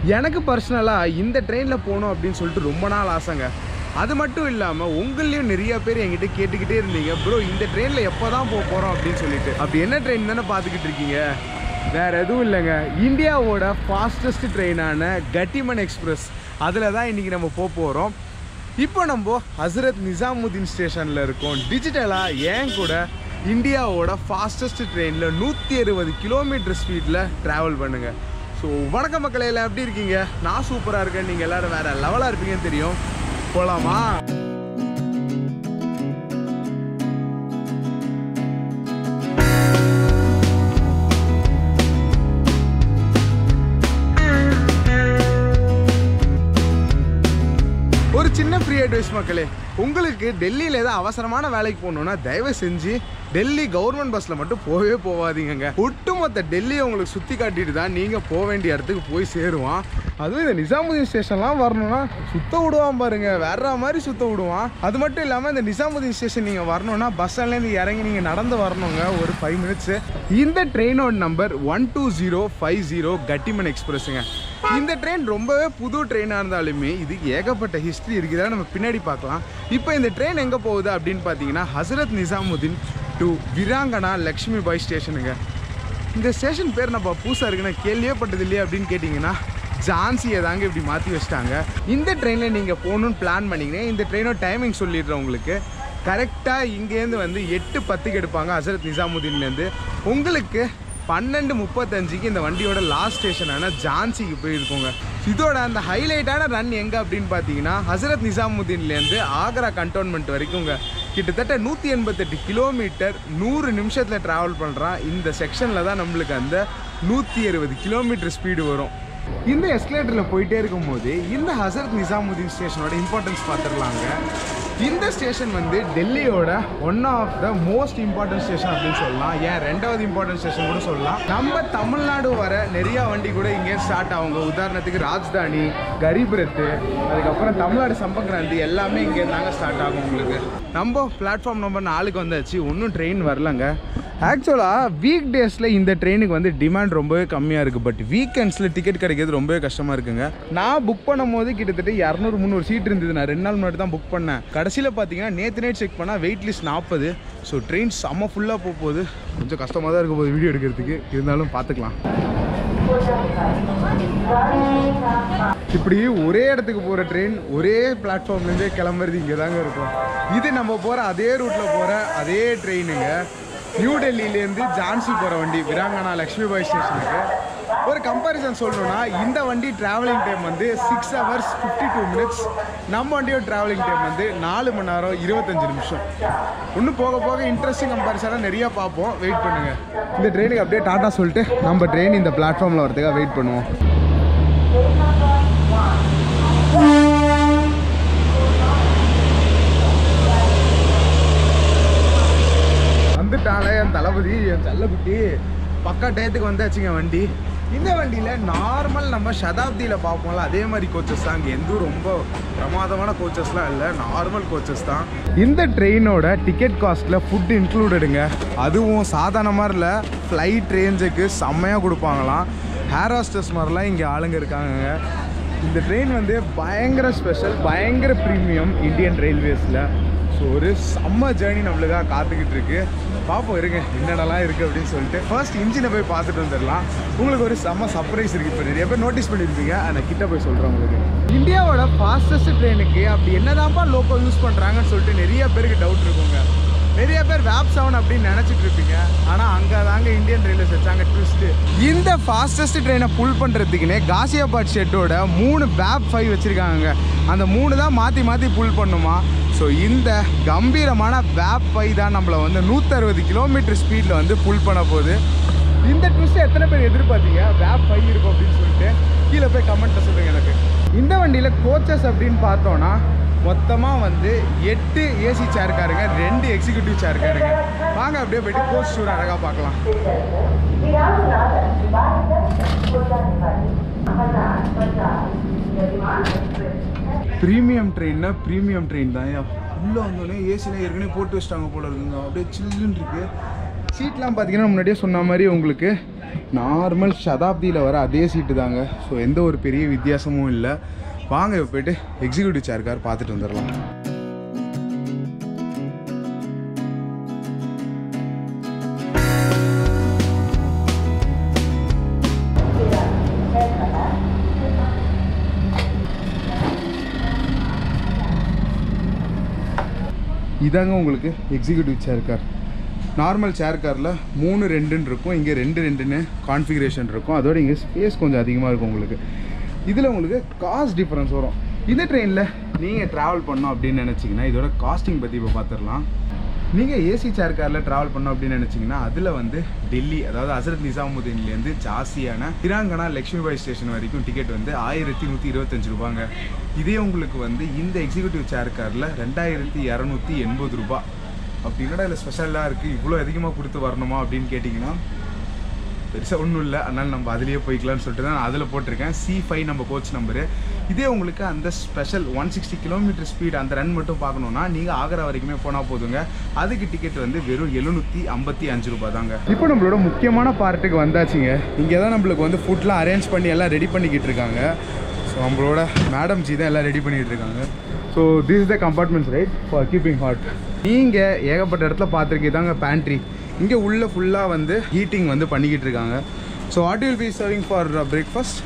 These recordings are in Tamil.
எனக்கு பர்சனலாக இந்த ட்ரெயினில் போகணும் அப்படின்னு சொல்லிட்டு ரொம்ப நாள் ஆசைங்க அது மட்டும் இல்லாமல் உங்களையும் நிறைய பேர் என்கிட்ட கேட்டுக்கிட்டே இருந்தீங்க ப்ரோ இந்த ட்ரெயினில் எப்போ தான் போக போகிறோம் அப்படின்னு சொல்லிட்டு அப்படி என்ன ட்ரெயின் தானே பார்த்துக்கிட்டு இருக்கீங்க வேற எதுவும் இல்லைங்க இந்தியாவோட ஃபாஸ்டஸ்ட் ட்ரெயினான கட்டிமன் எக்ஸ்பிரஸ் அதில் தான் இன்றைக்கி நம்ம போக போகிறோம் இப்போ நம்ம ஹசரத் நிசாமுதீன் ஸ்டேஷனில் இருக்கோம் டிஜிட்டலாக ஏன் கூட இந்தியாவோட ஃபாஸ்டஸ்ட் ட்ரெயினில் நூற்றி அறுபது கிலோமீட்டர் ஸ்பீடில் ட்ராவல் பண்ணுங்க ஸோ வணக்க மக்களே எல்லாம் எப்படி இருக்கீங்க நான் சூப்பராக இருக்கேன் நீங்கள் எல்லாரும் வேற லெவலாக இருப்பீங்கன்னு தெரியும் போகலாமா ஒரு சின்ன ஃப்ரீ அட்வைஸ் மக்களே உங்களுக்கு டெல்லியில் ஏதாவது அவசரமான வேலைக்கு போகணுன்னா தயவு செஞ்சு டெல்லி கவர்மெண்ட் பஸ்ஸில் மட்டும் போகவே போகாதீங்கங்க ஒட்டுமொத்த டெல்லியை உங்களுக்கு சுற்றி காட்டிட்டு தான் நீங்கள் போக வேண்டிய இடத்துக்கு போய் சேருவான் அதுவும் இந்த நிசாமுதீன் ஸ்டேஷன்லாம் வரணும்னா சுத்த விடுவான் பாருங்க வேற மாதிரி சுத்த விடுவான் அது மட்டும் இல்லாமல் இந்த நிசாமுதீன் ஸ்டேஷன் நீங்கள் வரணும்னா பஸ் ஸ்டாண்ட்லேருந்து இறங்கி நீங்கள் நடந்து வரணுங்க ஒரு ஃபைவ் மினிட்ஸு இந்த ட்ரெயினோட number one two zero five zero Gatimaan எக்ஸ்பிரஸுங்க இந்த ட்ரெயின் ரொம்பவே புது ட்ரெயினாக இருந்தாலுமே இதுக்கு ஏகப்பட்ட ஹிஸ்ட்ரி இருக்குதா நம்ம பின்னாடி பார்க்கலாம் இப்போ இந்த ட்ரெயின் எங்கே போகுது அப்படின்னு பார்த்தீங்கன்னா ஹசரத் நிசாமுதீன் டு விராங்கனா லக்ஷ்மி பாய் ஸ்டேஷனுங்க இந்த ஸ்டேஷன் பேர் நம்ம புதுசாக இருக்குன்னா கேள்வியே பட்டது இல்லையா அப்படின்னு கேட்டிங்கன்னா ஜான்சியை தாங்க இப்படி மாற்றி வச்சிட்டாங்க இந்த ட்ரெயினில் நீங்கள் போகணுன்னு பிளான் பண்ணிங்கன்னா இந்த ட்ரெயினோட டைமிங் சொல்லிடுறேன் உங்களுக்கு கரெக்டாக இங்கேருந்து வந்து எட்டு பத்துக்கு எடுப்பாங்க ஹசரத் நிசாமுதீன்லேருந்து உங்களுக்கு பன்னெண்டு முப்பத்தஞ்சுக்கு இந்த வண்டியோட லாஸ்ட் ஸ்டேஷனான ஜான்சிக்கு போயிருக்கோங்க இதோட அந்த ஹைலைட்டான ரன் எங்கே அப்படின்னு பார்த்தீங்கன்னா ஹசரத் நிசாமுதீன்லேருந்து ஆக்ரா கண்டோன்மெண்ட் வரைக்குங்க கிட்டத்தட்ட நூற்றி எண்பத்தெட்டு கிலோமீட்டர் நூறு நிமிஷத்தில் ட்ராவல் பண்ணுறான் இந்த செக்ஷனில் தான் நம்மளுக்கு அந்த நூற்றி அறுபது கிலோமீட்டர் ஸ்பீடு வரும் இந்த எஸ்கலேட்டரில் போயிட்டே இருக்கும்போது இந்த ஹசரத் நிசாமுதீன் ஸ்டேஷனோட இம்பார்ட்டன்ஸ் பார்த்துடலாங்க இந்த ஸ்டேஷன் வந்து டெல்லியோட one of the most important station அப்படின்னு சொல்லலாம் ஏன் ரெண்டாவது இம்பார்ட்டன்ட் ஸ்டேஷன் கூட சொல்லலாம் நம்ம தமிழ்நாடு வர நிறைய வண்டி கூட இங்கே ஸ்டார்ட் ஆகுங்க உதாரணத்துக்கு ராஜ்தானி கரீப் ரத்து அதுக்கப்புறம் தமிழ்நாடு சம்பக்ராந்தி எல்லாமே இங்கே இருந்தாங்க ஸ்டார்ட் ஆகும் உங்களுக்கு நம்ம பிளாட்ஃபார்ம் நம்பர் நாலுக்கு வந்தாச்சு ஒன்றும் ட்ரெயின் வரலங்க ஆக்சுவலாக வீக் டேஸில் இந்த ட்ரெயினுக்கு வந்து டிமாண்ட் ரொம்பவே கம்மியாக இருக்குது பட் வீக்கெண்ட்ஸில் டிக்கெட் கிடைக்கிறது ரொம்பவே கஷ்டமாக இருக்குங்க நான் புக் பண்ணும்போது கிட்டத்தட்ட இரநூறு முந்நூறு சீட் இருந்தது நான் ரெண்டு நாள் முன்னாடி தான் புக் பண்ணேன் கடைசியில் பார்த்தீங்கன்னா நேற்று நைட் செக் பண்ணால் வெயிட் லிஸ்ட் நாற்பது ஸோ ட்ரெயின் செம்ம ஃபுல்லாக போக போகுது கொஞ்சம் கஷ்டமாக தான் இருக்க போகுது வீடியோ எடுக்கிறதுக்கு இருந்தாலும் பார்த்துக்கலாம் இப்படி ஒரே இடத்துக்கு போகிற ட்ரெயின் ஒரே பிளாட்ஃபார்ம்லேருந்தே கிளம்புறது இங்கே தாங்க இருக்கும் இது நம்ம போகிற அதே ரூட்டில் போகிற அதே ட்ரெயினுங்க நியூ டெல்லியிலேருந்து ஜான்சி போகிற வண்டி விராங்கனா லக்ஷ்மிபாய் ஸ்டேஷனுக்கு ஒரு கம்பேரிசன் சொல்லணும்னா இந்த வண்டி ட்ராவலிங் டைம் வந்து six hours fifty two minutes நம்ம வண்டியோட ட்ராவலிங் டைம் வந்து நாலு மணி நேரம் இருபத்தஞ்சு நிமிஷம் இன்னும் போக போக இன்ட்ரெஸ்டிங் கம்பேரிசனாக நிறையா பார்ப்போம் வெயிட் பண்ணுங்கள் இந்த ட்ரெயினுக்கு அப்படியே டாட்டா சொல்லிட்டு நம்ம ட்ரெயின் இந்த பிளாட்ஃபார்மில் வரதுக்காக வெயிட் பண்ணுவோம் வந்துட்டாலே என் தளபதி என் செல்லக்குட்டி பக்கா டயத்துக்கு வந்தாச்சுங்க வண்டி இந்த வண்டியில் நார்மல் நம்ம சதாப்தியில் பார்ப்போம்ல அதே மாதிரி கோச்சஸ் தான் இங்கே எதுவும் ரொம்ப பிரமாதமான கோச்சஸ்லாம் இல்லை நார்மல் கோச்சஸ் தான் இந்த ட்ரெயினோட டிக்கெட் காஸ்ட்டில் ஃபுட் இன்க்ளூடடுங்க அதுவும் சாதாரணமாக இல்லை ஃப்ளைட் ரேஞ்சுக்கு செம்மையாக கொடுப்பாங்களாம் ஹேர் ஹாஸ்டர்ஸ் மாதிரிலாம் இங்கே ஆளுங்க இருக்காங்க இந்த ட்ரெயின் வந்து பயங்கர ஸ்பெஷல் பயங்கர ப்ரீமியம் இந்தியன் ரயில்வேஸில் ஸோ ஒரு செம்ம ஜேர்னி நம்மளுக்காக காத்துக்கிட்டு இருக்கு பார்ப்போம் இருங்க என்னென்னலாம் இருக்குது அப்படின்னு சொல்லிட்டு ஃபர்ஸ்ட் இன்ஜினை போய் பார்த்துட்டு வந்துடலாம் உங்களுக்கு ஒரு செம்ம சர்ப்ரைஸ் இருக்குது இப்போ நிறைய பேர் நோட்டீஸ் பண்ணியிருப்பீங்க அதை கிட்ட போய் சொல்கிறேன் உங்களுக்கு இந்தியாவோட ஃபாஸ்டஸ்ட் ட்ரெயினுக்கு அப்படி என்னதான்ப்பா லோக்கோ யூஸ் பண்ணுறாங்கன்னு சொல்லிட்டு நிறைய பேருக்கு டவுட் இருக்குங்க நிறைய பேர் வேப் செவன் அப்படின்னு நினச்சிட்டு இருப்பீங்க ஆனால் அங்கே தாங்க இந்தியன் ரயில்வேஸ் வச்சாங்க ட்விஸ்ட்டு இந்த ஃபாஸ்டஸ்ட் ட்ரெயினை புல் பண்ணுறதுக்குன்னே காசியாபாத் ஷெட்டோட மூணு வேப் ஃபைவ் வச்சுருக்காங்க அந்த மூணு தான் மாற்றி மாற்றி புல் பண்ணுமா ஸோ இந்த கம்பீரமான வேப் ஃபைவ் தான் நம்மளை வந்து நூற்றறுபது கிலோமீட்டர் ஸ்பீடில் வந்து புல் பண்ண போகுது இந்த ட்விஸ்ட் எத்தனை பேர் எதிர்பார்த்தீங்க வேப் ஃபைவ் இருக்கும் அப்படின்னு சொல்லிட்டு கீழே போய் கமெண்ட்டில் சொல்லுங்கள் எனக்கு இந்த வண்டியில் கோச்சஸ் அப்படின்னு பார்த்தோன்னா மொத்தமாக வந்து எட்டு ஏசி சேர் காருங்க ரெண்டு எக்ஸிக்யூட்டிவ் சேர் காருங்க வாங்க அப்படியே போயிட்டு கோச் டூர் அழகாக பார்க்கலாம் ப்ரீமியம் ட்ரெயின்னா ப்ரீமியம் ட்ரெயின் தான் உள்ளே வந்தோடனே ஏசிலாம் ஏற்கனவே போட்டு வச்சிட்டாங்க போல இருக்குங்க அப்படியே சில்லுன்னு இருக்கு சீட்லாம் பார்த்தீங்கன்னா முன்னாடியே சொன்ன மாதிரி உங்களுக்கு நார்மல் சதாப்தியில் வர அதே சீட்டு தாங்க ஸோ எந்த ஒரு பெரிய வித்தியாசமும் இல்லை வாங்க இப்ப போயிட்டு எக்ஸிக்யூட்டிவ் சேர் கார் பார்த்துட்டு வந்துடலாம் இதாங்க உங்களுக்கு executive chair car normal chair காரில் மூணு ரெண்டுன்னு இருக்கும் இங்கே ரெண்டு ரெண்டுன்னு கான்ஃபிகரேஷன் இருக்கும் அதோட இங்கே ஸ்பேஸ் கொஞ்சம் அதிகமாக இருக்கும் உங்களுக்கு இதில் உங்களுக்கு காஸ்ட் டிஃப்ரென்ஸ் வரும் இந்த ட்ரெயினில் நீங்கள் ட்ராவல் பண்ணோம் அப்படின்னு நினச்சிங்கன்னா இதோட காஸ்டிங் பற்றி இப்போ பார்த்துடலாம் நீங்கள் ஏசி சேர் காரில் ட்ராவல் பண்ணோம் அப்படின்னு நினச்சிங்கன்னா அதில் வந்து டெல்லி அதாவது ஹசரத் நிசாமுதீன்லேருந்து ஜாஸ்தியான திராங்கனா லக்ஷ்மிபாய் ஸ்டேஷன் வரைக்கும் டிக்கெட் வந்து ஆயிரத்தி நூற்றி இருபத்தஞ்சு ரூபாங்க இதே உங்களுக்கு வந்து இந்த எக்ஸிக்யூட்டிவ் சேர் காரில் ரெண்டாயிரத்தி இரநூத்தி எண்பது ரூபா அப்படி என்னடா இல்லை ஸ்பெஷலாக இருக்குது இவ்வளோ அதிகமாக கொடுத்து வரணுமா அப்படின்னு கேட்டிங்கன்னா பெருசாக ஒன்றும் இல்லை அதனால் நம்ம அதுலேயே போய்க்கலாம்னு சொல்லிட்டு தான் நான் அதில் போட்டிருக்கேன் சி ஃபைவ் நம்ம கோச் நம்பரு இதே உங்களுக்கு அந்த special one sixty kilometre speed அந்த ரன் மட்டும் பார்க்கணுன்னா நீங்கள் ஆக்ரா வரைக்குமே போனால் போதுங்க அதுக்கு டிக்கெட் வந்து வெறும் எழுநூற்றி ஐம்பத்தி அஞ்சு ரூபாய் தாங்க இப்போ நம்மளோட முக்கியமான பார்ட்டுக்கு வந்தாச்சுங்க இங்கே தான் நம்மளுக்கு வந்து ஃபுட்லாம் அரேஞ்ச் பண்ணி எல்லாம் ரெடி பண்ணிக்கிட்டு இருக்காங்க ஸோ நம்மளோட மேடம் ஜி தான் எல்லாம் ரெடி பண்ணிகிட்டு இருக்காங்க so this is the compartments right for keeping hot நீங்கள் ஏகப்பட்ட இடத்துல பார்த்துருக்கீங்க பேண்ட்ரி இங்கே உள்ள ஃபுல்லாக வந்து ஹீட்டிங் வந்து பண்ணிக்கிட்டு இருக்காங்க so what will be serving for breakfast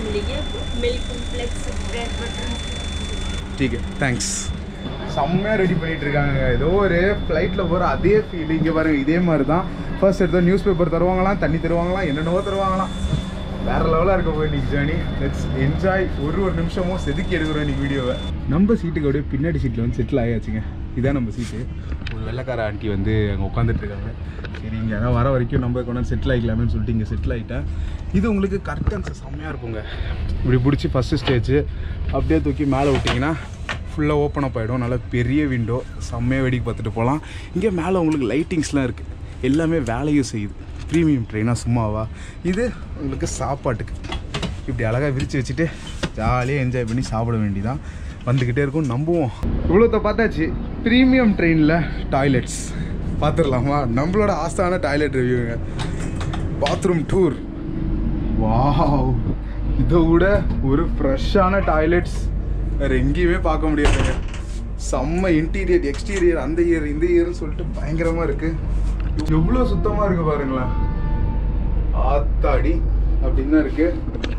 milk cornflakes bread butter டீக்கு தேங்க்ஸ் செம்மையாக ரெடி பண்ணிட்டு இருக்காங்க ஏதோ ஒரு ஃப்ளைட்டில் போகிற அதே ஃபீல் இங்கே பாருங்க இதே மாதிரி தான் ஃபர்ஸ்ட் எடுத்த நியூஸ் பேப்பர் தருவாங்களாம் தண்ணி தருவாங்களாம் என்னென்னவோ தருவாங்களாம் வேற லெவலாக இருக்க போய் இன்னைக்கு ஜேர்னி லெட்ஸ் என்ஜாய் ஒரு ஒரு நிமிஷமும் செதுக்கி எடுக்கிறோம் இன்னைக்கு வீடியோவை நம்ம சீட்டுக்கு அப்படியே பின்னாடி சீட்டில் வந்து செட்டில் ஆயாச்சுங்க இதான் நம்ம சீட்டு ஒரு வெள்ளைக்கார ஆண்டி வந்து அங்கே உட்காந்துட்டு இருக்காங்க சரி இங்கே யாராவது வர வரைக்கும் நம்ம கொண்டாந்து செட்டில் ஆகிக்கலாமேன்னு சொல்லிட்டு இங்கே செட்டில் ஆகிட்டேன் இது உங்களுக்கு கர்டன்ஸ் செம்மையாக இருக்குங்க இப்படி பிடிச்சி ஃபஸ்ட்டு ஸ்டேஜ் அப்படியே தூக்கி மேலே விட்டிங்கன்னா ஃபுல்லாக ஓப்பன் அப் ஆகிடும் நல்லா பெரிய விண்டோ செம்மையாக வேடிக்கை பார்த்துட்டு போகலாம் இங்கே மேலே உங்களுக்கு லைட்டிங்ஸ்லாம் இருக்குது எல்லாமே வேலையும் செய்யுது ப்ரீமியம் ட்ரெயினாக சும்மாவா இது உங்களுக்கு சாப்பாட்டுக்கு இப்படி அழகாக விரித்து வச்சுட்டு ஜாலியாக என்ஜாய் பண்ணி சாப்பிட வேண்டியதான் வந்துக்கிட்டே இருக்கும் நம்புவோம் இவ்வளோத்த பார்த்தாச்சு ப்ரீமியம் ட்ரெயினில் டாய்லெட்ஸ் பார்த்துடலாமா நம்மளோட ஆஸ்தான டாய்லெட் ரிவ்யூங்க பாத்ரூம் டூர் வாவ் இதை விட ஒரு ஃப்ரெஷ்ஷான டாய்லெட்ஸ் வேறு எங்கேயுமே பார்க்க முடியாதுங்க செம்ம இன்டீரியர் எக்ஸ்டீரியர் அந்த இயர் இந்த இயர்னு சொல்லிட்டு பயங்கரமாக இருக்குது எவ்வளோ சுத்தமாக இருக்குது பாருங்களேன் ஆத்தாடி அப்படின்னு தான் இருக்குது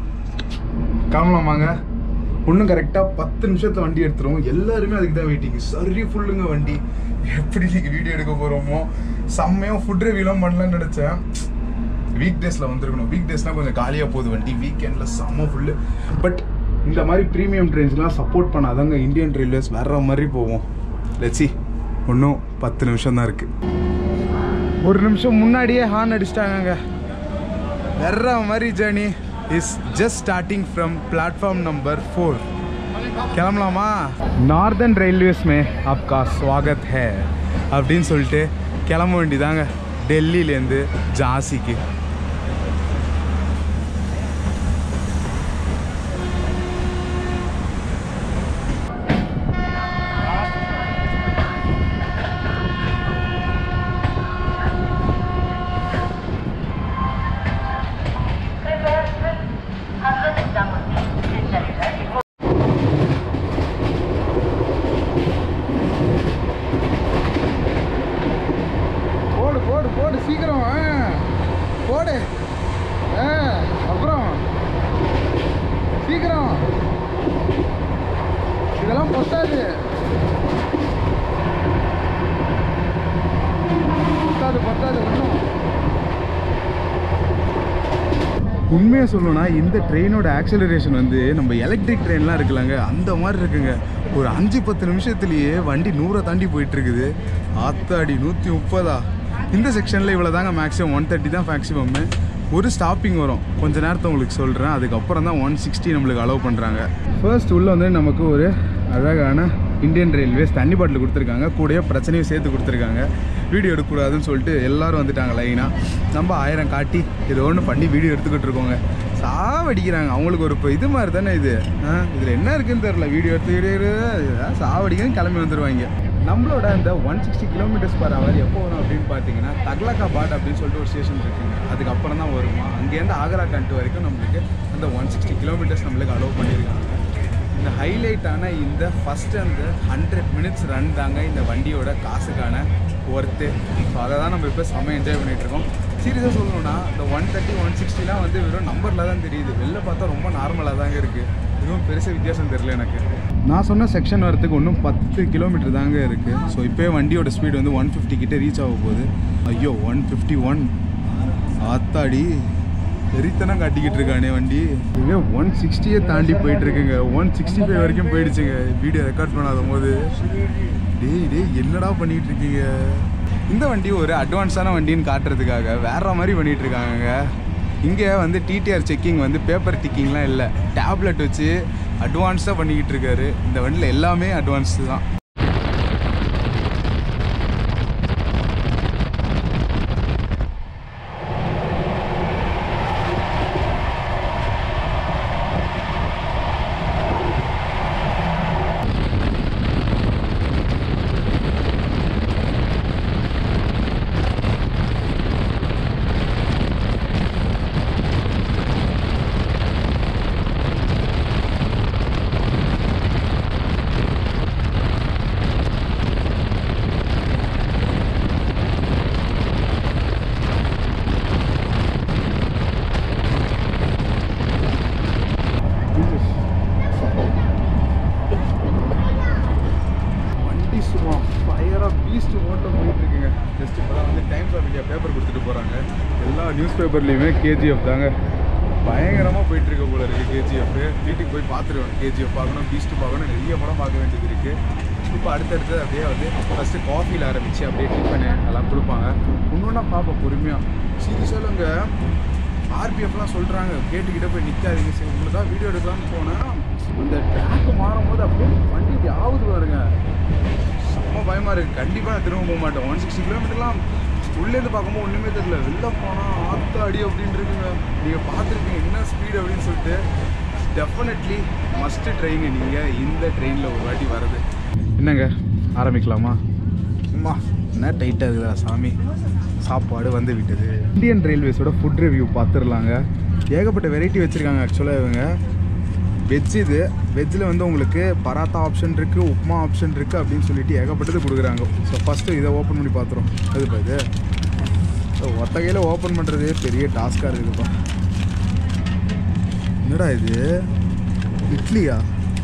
காமலாமாங்க இன்னும் கரெக்டாக பத்து நிமிஷத்தில் வண்டி எடுத்துருவோம் எல்லாருமே அதுக்கு தான் வெயிட்டிங் சரி ஃபுல்லுங்க வண்டி எப்படி இன்னைக்கு வீடியோ எடுக்க போகிறோமோ செம்மையாக ஃபுட் ரிவ்யூலாம் பண்ணலாம்னு நினச்சேன் வீக் டேஸில் வந்திருக்கணும் வீக் டேஸ்லாம் கொஞ்சம் காலியாக போகுது வண்டி வீக்கெண்டில் செம்ம ஃபுல்லு பட் இந்த மாதிரி ப்ரீமியம் ட்ரெயின்ஸ்லாம் சப்போர்ட் பண்ணாதாங்க இந்தியன் ரயில்வேஸ் வேற மாதிரி போவோம் லெச்சி இன்னும் பத்து நிமிஷம் தான் இருக்குது ஒரு நிமிஷம் முன்னாடியே ஹார்ன் அடிச்சிட்டாங்க வேற மாதிரி journey is just starting from platform number four கிளம்பலாமா நார்தர்ன் ரயில்வேஸ் மே ஆப்கா ஸ்வாகத் ஹே அப்படின்னு சொல்லிட்டு கிளம்ப வேண்டியதாங்க டெல்லியிலேருந்து ஜான்சிக்கு போடு போடு போடு சீக்கிரம் ஆ. போடு ஆ, அப்புறம் சீக்கிரம் இதெல்லாம் பொத்தாது பத்தாது பத்தாது ஒன்றும் உண்மையாக சொல்லணும்னா இந்த ட்ரெயினோட ஆக்சலரேஷன் வந்து நம்ம எலக்ட்ரிக் ட்ரெயின்லாம் இருக்குல்லங்க அந்த மாதிரி இருக்குங்க ஒரு அஞ்சு பத்து நிமிஷத்துலேயே வண்டி நூறை தாண்டி போயிட்டு இருக்குது ஆத்தாடி நூற்றி முப்பதா இந்த செக்ஷனில் இவ்வளோ தாங்க மேக்ஸிமம் ஒன் தேர்ட்டி தான் மேக்ஸிமம் ஒரு ஸ்டாப்பிங் வரும் கொஞ்ச நேரத்தை உங்களுக்கு சொல்கிறேன் அதுக்கப்புறம் தான் ஒன் சிக்ஸ்டி நம்மளுக்கு அலோவ் பண்ணுறாங்க ஃபர்ஸ்ட் உள்ளே வந்து நமக்கு ஒரு அழகான இந்தியன் ரயில்வேஸ் தண்ணி பாட்டில் கொடுத்துருக்காங்க கூடயே பிரச்சனையும் சேர்த்து கொடுத்துருக்காங்க வீடியோ எடுக்கக்கூடாதுன்னு சொல்லிட்டு எல்லாரும் வந்துட்டாங்க லைனாக நம்ம ஆயிரம் காட்டி ஏதோ ஒன்று பண்ணி வீடியோ எடுத்துக்கிட்டு இருக்கோங்க சாவடிக்கிறாங்க அவங்களுக்கு ஒரு இப்போ இது மாதிரி தானே இது இதில் என்ன இருக்குன்னு தெரில வீடியோ எடுத்து வீடியோ சாவடிக்கன்னு கிளம்பி வந்துடுவாங்க நம்மளோட அந்த one sixty kilometres per hour எப்போ வரும் அப்படின்னு பார்த்தீங்கன்னா தக்லகாபாட் அப்படின்னு சொல்லிட்டு ஒரு ஸ்டேஷன் இருக்குங்க அதுக்கப்புறம் தான் வருமா அங்கேருந்து ஆக்ரா கண்ட்டு வரைக்கும் நம்மளுக்கு அந்த ஒன் சிக்ஸ்டி கிலோமீட்டர்ஸ் நம்மளுக்கு அலோவ் பண்ணியிருக்காங்க இந்த ஹைலைட்டான இந்த ஃபஸ்ட்டு அந்த ஹண்ட்ரட் மினிட்ஸ் ரன் தாங்க இந்த வண்டியோட காசுக்கான ஒர்த்து ஸோ அதை தான் நம்ம இப்போ செம்ம என்ஜாய் பண்ணிகிட்டு இருக்கோம் சீரியஸாக சொல்லணும்னா இந்த ஒன் தேர்ட்டி ஒன் சிக்ஸ்டிலாம் வந்து வெறும் நம்பரில் தான் தெரியுது வெளில பார்த்தா ரொம்ப நார்மலாக தாங்க இருக்குது எதுவும் பெருசாக வித்தியாசம் தெரியல எனக்கு நான் சொன்ன செக்ஷன் வரத்துக்கு இன்னும் பத்து கிலோமீட்டர் தாங்க இருக்குது ஸோ இப்போயே வண்டியோட ஸ்பீடு வந்து ஒன் ஃபிஃப்டி கிட்டே ரீச் ஆக போகுது ஐயோ ஒன் ஃபிஃப்டி ஒன் ஆத்தாடி வெறித்தனம் காட்டிக்கிட்டு இருக்கானே வண்டி இங்கே ஒன் சிக்ஸ்டியே தாண்டி போயிட்டு இருக்குங்க ஒன் சிக்ஸ்டி ஃபைவ் வரைக்கும் போயிடுச்சுங்க வீடியோ ரெக்கார்ட் பண்ணாத போது டேய் டேய் என்னடா பண்ணிட்டு இருக்கீங்க இந்த வண்டி ஒரு அட்வான்ஸான வண்டின்னு காட்டுறதுக்காக வேற மாதிரி பண்ணிட்டு இருக்காங்க இங்கே வந்து டிடிஆர் செக்கிங் வந்து பேப்பர் டிக்கிங்லாம் இல்லை டேப்லெட் வச்சு அட்வான்ஸாக பண்ணிக்கிட்டு இருக்காரு இந்த வண்டியில் எல்லாமே அட்வான்ஸ் தான் வண்டி சும்மா ஃபயராக பீஸ்ட் மோட்டில் போயிட்டு இருக்குங்க ஜஸ்ட் இப்போ தான் வந்து டைம்ஸ் ஆஃப் இந்தியா பேப்பர் கொடுத்துட்டு போகிறாங்க எல்லா நியூஸ் பேப்பர்லேயுமே கேஜிஎஃப் தாங்க பயங்கரமாக போயிட்டு இருக்க போல இருக்குது கேஜிஎஃப் வீட்டுக்கு போய் பார்த்துருவேன் கேஜிஎஃப் பார்க்கணும் பீஸ்ட் பார்க்கணும் நிறைய படம் பார்க்க வேண்டியது இருக்குது இப்போ அடுத்தடுத்து அப்படியே வந்து ஃபஸ்ட்டு காஃபியில் ஆரம்பித்து அப்படியே டிஃபனு எல்லாம் கொடுப்பாங்க இன்னொன்னா பார்ப்போம் பொறுமையாக சீரியஸாக இங்கே ஆர்பிஎஃப்லாம் சொல்கிறாங்க கேட்டுக்கிட்ட போய் நிற்காதீங்க சரி உங்களுக்கு தான் வீடியோ எடுக்கலாம்னு போனால் அந்த ட்ராக் மாறும் போது அப்படியே வண்டி இப்படி ஆகுது பாருங்க செம்ம பயமாக இருக்குது கண்டிப்பாக நான் திரும்ப போக மாட்டேன் ஒன் சிக்ஸ்டி கிலோமீட்டர்லாம் உள்ளேருந்து பார்க்கும்போது ஒன்றுமே தெரியல வெளில போனால் ஆத்த அடி அப்படின்னு இருக்குங்க நீங்கள் பார்த்துருப்பீங்க என்ன ஸ்பீடு அப்படின்னு சொல்லிட்டு டெஃபினெட்லி மஸ்ட்டு ட்ரெயிங்க நீங்கள் இந்த ட்ரெயினில் ஒரு வாட்டி வர்றது என்னங்க ஆரம்பிக்கலாமா சும்மா என்ன டைட்டாக இருக்குதா சாமி சாப்பாடு வந்து விட்டது இந்தியன் ரயில்வேஸோட ஃபுட் ரிவ்யூ பார்த்துடலாங்க ஏகப்பட்ட வெரைட்டி வச்சுருக்காங்க ஆக்சுவலாக இவங்க வெஜ் இது வெஜ்ஜில் வந்து உங்களுக்கு பராத்தா ஆப்ஷன் இருக்குது உப்மா ஆப்ஷன் இருக்குது அப்படின்னு சொல்லிட்டு ஏகப்பட்டது கொடுக்குறாங்க ஸோ ஃபஸ்ட்டு இதை ஓப்பன் பண்ணி பார்த்துரும் அதுப்பா இது ஸோ ஒத்த கையில் ஓப்பன் பண்ணுறதே பெரிய டாஸ்காக இருக்குதுப்பா என்னடா இது இட்லியா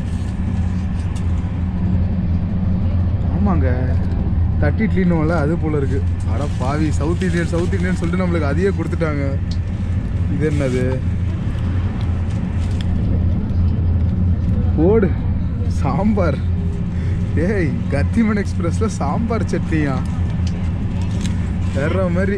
ஆமாங்க தட்டி இட்லின்னுவோம்ல அது போல இருக்கு அட பாவி சவுத் இந்தியன் சவுத் இந்தியன் சொல்லிட்டு நம்மளுக்கு அதையே கொடுத்துட்டாங்க இது என்னது போடு சாம்பார் ஏய் கத்திமன் எக்ஸ்பிரஸ்ல சாம்பார் சட்னியா வேற மாதிரி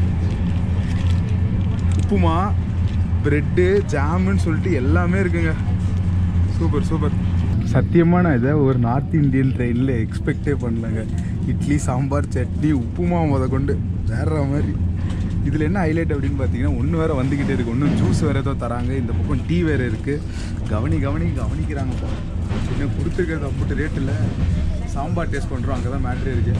உப்புமா பிரெட்டு ஜாமுன்னு சொல்லிட்டு எல்லாமே இருக்குங்க சூப்பர் சூப்பர் சத்தியமாக நான் இதை ஒரு நார்த் இந்தியன் ட்ரெயினில் எக்ஸ்பெக்டே பண்ணலங்க இட்லி சாம்பார் சட்னி உப்புமா முத கொண்டு வேற மாதிரி இதில் என்ன ஹைலைட் அப்படின்னு பார்த்தீங்கன்னா ஒன்று வேறு வந்துக்கிட்டே இருக்குது ஒன்றும் ஜூஸ் வேறு ஏதோ தராங்க இந்த பக்கம் டீ வேறு இருக்குது கவனி கவனி கவனிக்கிறாங்கப்பா இன்னும் கொடுத்துருக்கிறது அப்புட்டு ரேட் இல்லை சாம்பார் டேஸ்ட் பண்ணுறோம் அங்கே தான் மேட்ரு இருக்குது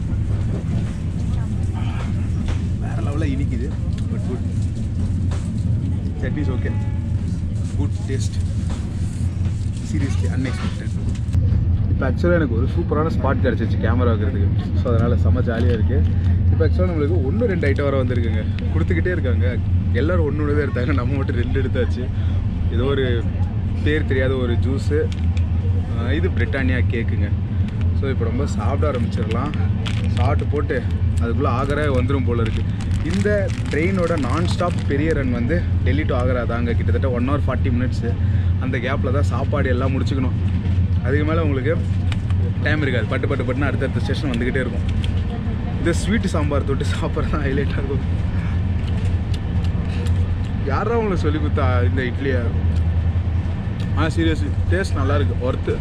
வேறு லெவலில் இனிக்குது but good chutneys okay good taste seriously unexpected இப்போ ஆக்சுவலாக எனக்கு ஒரு சூப்பரான ஸ்பாட் கிடச்சிச்சு கேமரா வைக்கிறதுக்கு ஸோ அதனால் செம்ம ஜாலியாக இருக்குது இப்போ ஆக்சுவலாக நம்மளுக்கு ஒன்று ரெண்டு ஐட்டம் வர வந்திருக்குங்க கொடுத்துக்கிட்டே இருக்காங்க எல்லாரும் ஒன்று ஒன்று தான் எடுத்தாங்க நம்ம மட்டும் ரெண்டு எடுத்தாச்சு ஏதோ ஒரு பேர் தெரியாத ஒரு ஜூஸு இது பிரிட்டானியா கேக்குங்க ஸோ இப்போ ரொம்ப சாப்பிட ஆரம்பிச்சிடலாம் சாப்பிட்டு போட்டு அதுக்குள்ளே ஆகரா வந்துடும் போல இருக்குது இந்த ட்ரெயினோட நான் ஸ்டாப் பெரிய ரன் வந்து டெல்லி டு ஆகரா தாங்க கிட்டத்தட்ட ஒன் ஹவர் ஃபார்ட்டி மினிட்ஸு அந்த கேப்பில் தான் சாப்பாடு எல்லாம் முடிச்சுக்கணும் அதுக்கு மேலே உங்களுக்கு டைம் இருக்காது பட்டு பட்டு பட்டுன்னு அடுத்தடுத்த ஸ்டேஷன் வந்துக்கிட்டே இருக்கும் இந்த ஸ்வீட் சாம்பார் தொட்டு சாப்பிட்றது தான் ஹைலைட்டாக இருக்கும் யாரா உங்களுக்கு சொல்லி கொடுத்தா இந்த இட்லியை ஆ சீரியஸ் டேஸ்ட் நல்லா இருக்கு ஒர்த்து